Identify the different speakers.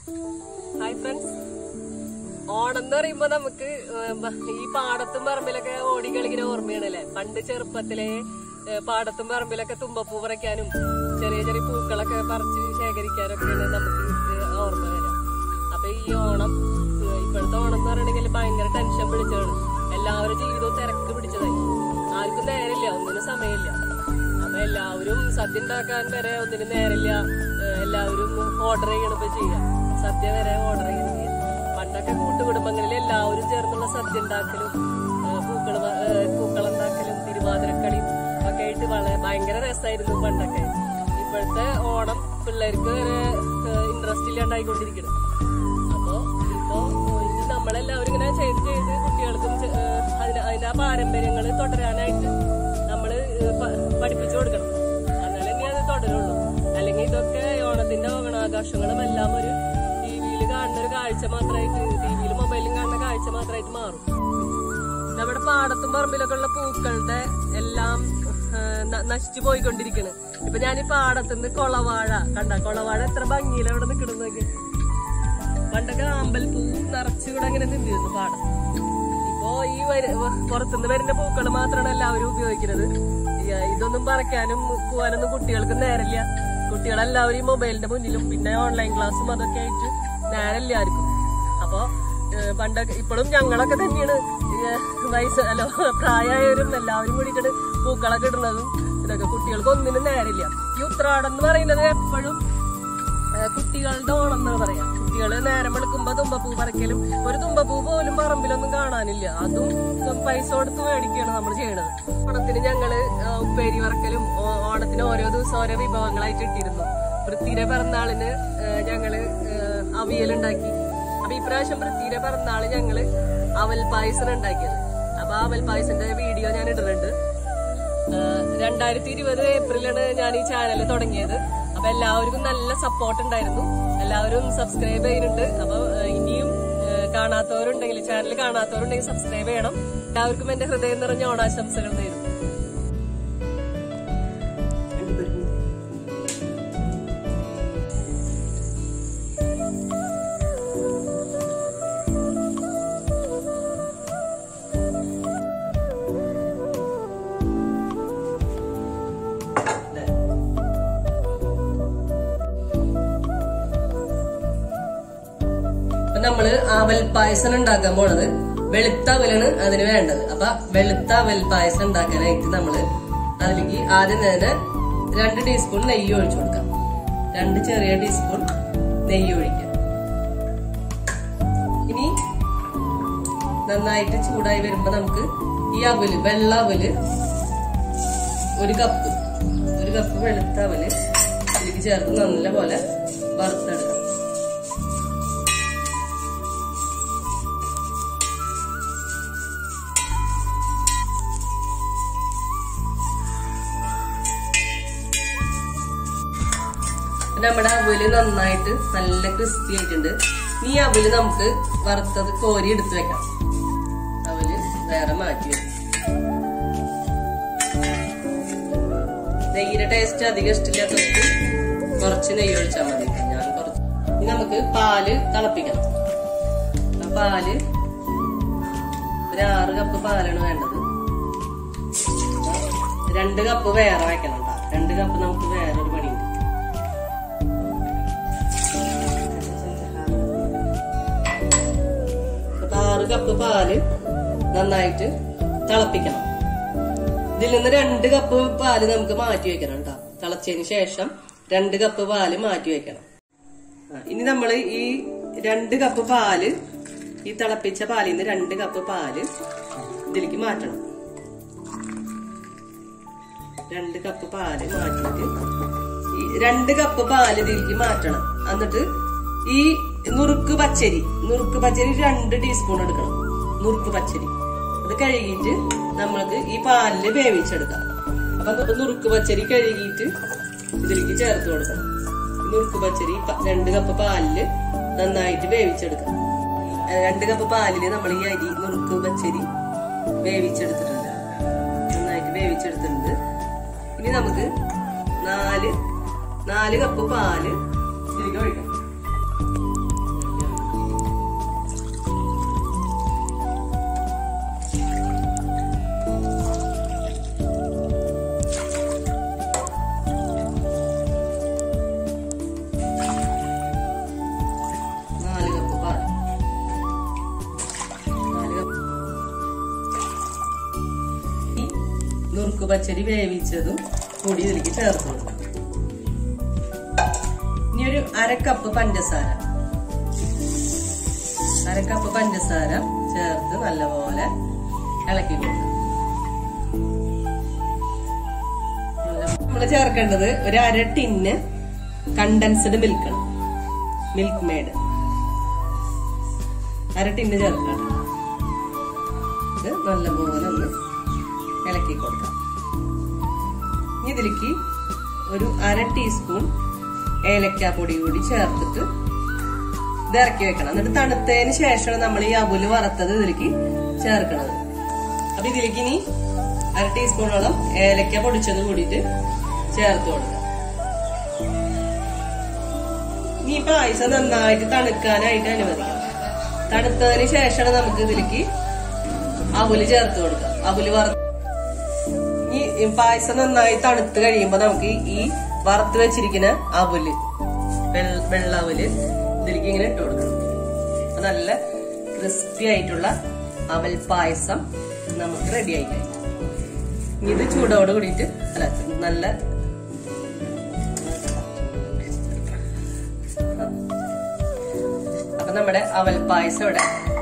Speaker 1: Hi friends Onam എന്ന് പറയുമ്പോ നമുക്ക് ഏഹ്, ബ- ഈ പാടത്തും പറമ്പിലൊക്കെ ഓടിക്കളിക്കുന്ന ഓർമ്മയാണല്ലേ പണ്ട് ചെറുപ്പത്തിലെ ഏഹ്, പാടത്തും പറമ്പിലൊക്കെ തുമ്പപ്പൂ പറിക്കാനും ചെറിയ ചെറിയ പൂക്കളൊക്കെ പറിച്ച് ശേഖരിക്കാനൊക്കെയാണ് നമുക്ക് ഏഹ്, ഓർമ്മ വരാം അപ്പൊ ഈ ഓണം ഏഹ്, ഇപ്പോഴത്തെ ഓണം എന്ന് പറയണെങ്കിൽ ഭയങ്കര ടെൻഷൻ പിടിച്ചതാണ് എല്ലാവരുടെ ജീവിതവും തിരക്ക് പിടിച്ചതായി ആർക്കും നേരമില്ല ഒന്നിനും സമയമില്ല അപ്പൊ എല്ലാവരും സദ്യ ഉണ്ടാക്കാൻ വരെ ഒന്നിനും നേരമില്ല ഏഹ് എല്ലാവരും ഓർഡർ ചെയ്യണം ഇപ്പൊ ചെയ്യാം സദ്യ വരെ ഓർഡർ ചെയ്യണം ചെയ്യാം പണ്ടൊക്കെ കൂട്ടുകുടുംബങ്ങളിൽ എല്ലാവരും ചേർന്നുള്ള സദ്യ ഉണ്ടാക്കലും ഏഹ് പൂക്കള് വ- ഏഹ് പൂക്കളുണ്ടാക്കലും തിരുവാതിരക്കളിയും ഒക്കെ ആയിട്ട് വളരെ ഭയങ്കര രസമായിരുന്നു പണ്ടൊക്കെ ഇപ്പോഴത്തെ ഓണം പിള്ളേർക്ക് വരെ ഇൻട്രസ്റ്റ് ഇല്ലാണ്ടായിക്കൊണ്ടിരിക്കണം അപ്പോ ഇപ്പോ ഇനി നമ്മളെല്ലാവരും ഇങ്ങനെ ചെയ്ത് ചെയ്ത് കുട്ടികൾക്കും ചെ- ഏഹ് അതിന് അതിന്റെ ആ പാരമ്പര്യങ്ങൾ തുടരാനായിട്ട് നമ്മള് ഏഹ് പ- പഠിപ്പിച്ചു കൊടുക്കണം എന്നാലേ ഇനി അത് തുടരുള്ളൂ അല്ലെങ്കിൽ ഇതൊക്കെ ഓണത്തിന്റെ ഓണാഘോഷങ്ങളും എല്ലാം ഒരു ടി വിയിൽ കാണുന്ന ഒരു കാഴ്ച മാത്രമായിട്ട് ടി വിയിലും മൊബൈലിലും കാണുന്ന കാഴ്ച മാത്രമായിട്ട് മാറും നമ്മുടെ പാടത്തും പറമ്പിലൊക്കെ ഉള്ള പൂക്കളുടെ എല്ലാം ഏഹ്, ന- നശിച്ചു പോയിക്കൊണ്ടിരിക്കണ് ഇപ്പൊ ഞാൻ ഈ പാടത്തുനിന്ന് കൊളവാഴ കണ്ട കൊളവാഴ എത്ര ഭംഗിയില അവിടെ നിൽക്കണമെന്നൊക്കെ പണ്ടൊക്കെ ആമ്പൽപ്പൂവും നിറച്ചുകൂടെ അങ്ങനെ നിന്നിരുന്നു പാടം ഇപ്പോ ഈ വര- വ- പുറത്തുനിന്ന് വരുന്ന പൂക്കൾ മാത്രമാണ് എല്ലാവരും ഉപയോഗിക്കുന്നത് ഈ, ഇതൊന്നും പറിക്കാനും പോവാനൊന്നും കുട്ടികൾക്ക് നേരമില്ല കുട്ടികളെല്ലാവരും ഈ മൊബൈലിന്റെ മുന്നിലും പിന്നെ ഓൺലൈൻ ക്ലാസ്സും അതൊക്കെ ആയിട്ട് നേരമില്ല ആർക്കും അപ്പൊ ഏഹ്, പണ്ടൊക്കെ ഇപ്പോഴും ഞങ്ങളൊക്കെ തന്നെയാണ് ഈ, വയസ്സ് അല്ല പ്രായമായവരും എല്ലാവരും കൂടിയിട്ടാണ് പൂക്കളൊക്കെ ഇടുന്നതും ഇതൊക്കെ കുട്ടികൾക്ക് ഒന്നിനും നേരമില്ല ഈ ഉത്രാടം എന്ന് പറയുന്നത് എപ്പോഴും ഏഹ് കുട്ടികളുടെ ഓണം എന്ന് പറയാം കുട്ടികള് നേരം വെളുക്കുമ്പോ തുമ്പപ്പൂ പറിക്കലും ഒരു തുമ്പപ്പൂ പോലും പറമ്പിലൊന്നും കാണാനില്ല അതും പൈസ കൊടുത്ത് മേടിക്കുകയാണ് നമ്മൾ ചെയ്യണത് ഓണത്തിന് ഞങ്ങള് ഏഹ് ഉപ്പേരി വറക്കലും ഓ- ഓണത്തിന് ഓരോ ദിവസം ഓരോ വിഭവങ്ങളായിട്ട് ഇട്ടിരുന്നു വൃത്തിയുടെ പിറന്നാളിന് ഏഹ് ഞങ്ങള് ഏഹ് അവിയലുണ്ടാക്കി അപ്പൊ ഇപ്രാവശ്യം വൃത്തിയുടെ പിറന്നാള് ഞങ്ങള് അവൽ പായസം ഉണ്ടാക്കിയത് അപ്പൊ ആ അവൽ പായസന്റെ വീഡിയോ ഞാൻ ഇടുന്നുണ്ട് രണ്ടായിരത്തി ഇരുപത് ഏപ്രിലാണ് ഞാൻ ഈ ചാനൽ തുടങ്ങിയത് അപ്പൊ എല്ലാവർക്കും നല്ല സപ്പോർട്ട് ഉണ്ടായിരുന്നു എല്ലാവരും സബ്സ്ക്രൈബ് ചെയ്യുന്നുണ്ട് അപ്പൊ ഏഹ്, ഇനിയും ഏഹ്, കാണാത്തവരുണ്ടെങ്കിൽ ചാനൽ കാണാത്തവരുണ്ടെങ്കിൽ സബ്സ്ക്രൈബ് ചെയ്യണം എല്ലാവർക്കും എന്റെ ഹൃദയം നിറഞ്ഞ ഓണാശംസകൾ നേരുന്നു അപ്പൊ നമ്മള് അവൽ പായസം ഉണ്ടാക്കാൻ പോണത് വെളുത്ത അവലാണ് അതിന് വേണ്ടത് അപ്പൊ വെളുത്ത അവൽ പായസം ഉണ്ടാക്കാനായിട്ട് നമ്മള് അതിലേക്ക് ആദ്യം തന്നെ രണ്ട് ടീസ്പൂൺ നെയ്യ് ഒഴിച്ചു കൊടുക്കാം രണ്ട് ചെറിയ ടീസ്പൂൺ നെയ്യ് ഒഴിക്കാം ഇനി നന്നായിട്ട് ചൂടായി വരുമ്പോ നമുക്ക് ഈ അവല് വെള്ള അവല് ഒരു കപ്പ് ഒരു കപ്പ് വെളുത്ത അവല് ഇതിലേക്ക് ചേർത്ത് നല്ല പോലെ വറുത്തെടുക്കാം നമ്മുടെ അവല് നന്നായിട്ട് നല്ല ക്രിസ്പി ആയിട്ടുണ്ട് ഈ അവല് നമുക്ക് വറുത്തത് കോരി എടുത്ത് വെക്കാം അവല് വേറെ മാറ്റി വെക്കാം നെയ്യിന്റെ ടേസ്റ്റ് അധികം ഇഷ്ടമില്ലാത്തവർക്ക് കുറച്ച് നെയ്യ് ഒഴിച്ചാൽ മതി ഞാൻ കുറച്ച് ഇനി നമുക്ക് പാല് തിളപ്പിക്കണം ആ പാല് ഒരു ആറ് കപ്പ് പാലാണ് വേണ്ടത് രണ്ട് കപ്പ് വേറെ വെക്കണം ട്ടാ. രണ്ട് കപ്പ് നമുക്ക് വേറെ ഒരു പണിയുണ്ട് അപ്പൊ ആറ് കപ്പ് പാല് നന്നായിട്ട് തിളപ്പിക്കണം ഇതിൽ നിന്ന് രണ്ട് കപ്പ് പാല് നമുക്ക് മാറ്റി വെക്കണം കേട്ടോ തിളച്ചതിന് ശേഷം രണ്ട് കപ്പ് പാല് മാറ്റി വെക്കണം ആ, ഇനി നമ്മൾ ഈ രണ്ട് കപ്പ് പാല് ഈ തിളപ്പിച്ച പാലിൽ നിന്ന് രണ്ട് കപ്പ് പാല് ഇതിലേക്ക് മാറ്റണം രണ്ട് കപ്പ് പാല് മാറ്റിയിട്ട് ഈ രണ്ട് കപ്പ് പാല് ഇതിലേക്ക് മാറ്റണം എന്നിട്ട് ഈ നുറുക്ക് പച്ചരി നുറുക്ക് പച്ചരി രണ്ട് ടീസ്പൂൺ എടുക്കണം നുറുക്ക് പച്ചരി അത് കഴുകിയിട്ട് നമ്മൾക്ക് ഈ പാലില് വേവിച്ചെടുക്കാം അപ്പൊ നു- നുറുക്ക് പച്ചരി കഴുകിയിട്ട് ഇതിലേക്ക് ചേർത്ത് കൊടുക്കണം ഈ നുറുക്ക് പച്ചരി പ- രണ്ട് കപ്പ് പാലില് നന്നായിട്ട് വേവിച്ചെടുക്കാം ഏ, രണ്ട് കപ്പ് പാലില് നമ്മൾ ഈ അരി നുറുക്ക് പച്ചരി വേവിച്ചെടുത്തിട്ടുണ്ട് നന്നായിട്ട് വേവിച്ചെടുത്തിട്ടുണ്ട് ഇനി നമുക്ക് നാല് നാല് കപ്പ് പാല് ഇതിലേക്ക് ഒഴിക്കാം
Speaker 2: പച്ചരി വേവിച്ചതും കൂടി ഇതിലേക്ക് ചേർത്ത് കൊടുക്കാം ഇനി ഒരു അര കപ്പ് പഞ്ചസാര അര കപ്പ് പഞ്ചസാര ചേർത്ത് നല്ലപോലെ ഇളക്കി കൊടുക്കാം നമ്മൾ ചേർക്കേണ്ടത് ഒരു അര ടിന്ന് കണ്ടൻസ്ഡ് മിൽക്കാണ് മിൽക്ക് മേഡ് അര ടിന്ന് ചേർക്കണം ഇത് നല്ലപോലെ ഒന്ന് ഇളക്കി കൊടുക്കാം ഇനി ഇതിലേക്ക് ഒരു അര ടീസ്പൂൺ ഏലക്കാപ്പൊടി കൂടി ചേർത്തിട്ട് ഇത് ഇറക്കി വെക്കണം എന്നിട്ട് തണുത്തതിന് ശേഷമാണ് നമ്മൾ ഈ അവുല് വറുത്തത് ഇതിലേക്ക് ചേർക്കണത് അപ്പൊ ഇതിലേക്ക് ഇനി അര ടീസ്പൂണോളം ഏലക്ക പൊടിച്ചത് കൂടിയിട്ട് ചേർത്ത് കൊടുക്കാം ഇനി ഈ പായസം നന്നായിട്ട് തണുക്കാനായിട്ട് അനുവദിക്കണം തണുത്തതിന് ശേഷമാണ് നമുക്ക് ഇതിലേക്ക് അവല് ചേർത്ത് കൊടുക്കാം അവല് വറ ഈ പായസം നന്നായി തണുത്ത് കഴിയുമ്പോ നമുക്ക് ഈ വറുത്ത് വെച്ചിരിക്കുന്ന അവല് വെള്ള- വെള്ള അവല് ഇതിലേക്ക് ഇങ്ങനെ ഇട്ട് കൊടുക്കണം അപ്പൊ നല്ല ക്രിസ്പി ആയിട്ടുള്ള അവൽ പായസം നമുക്ക് റെഡി ആയി കഴിഞ്ഞു ഇനി ഇത് ചൂടോട് കൂടിയിട്ട് അല്ല നല്ല അപ്പൊ നമ്മുടെ അവൽ പായസം ഇവിടെ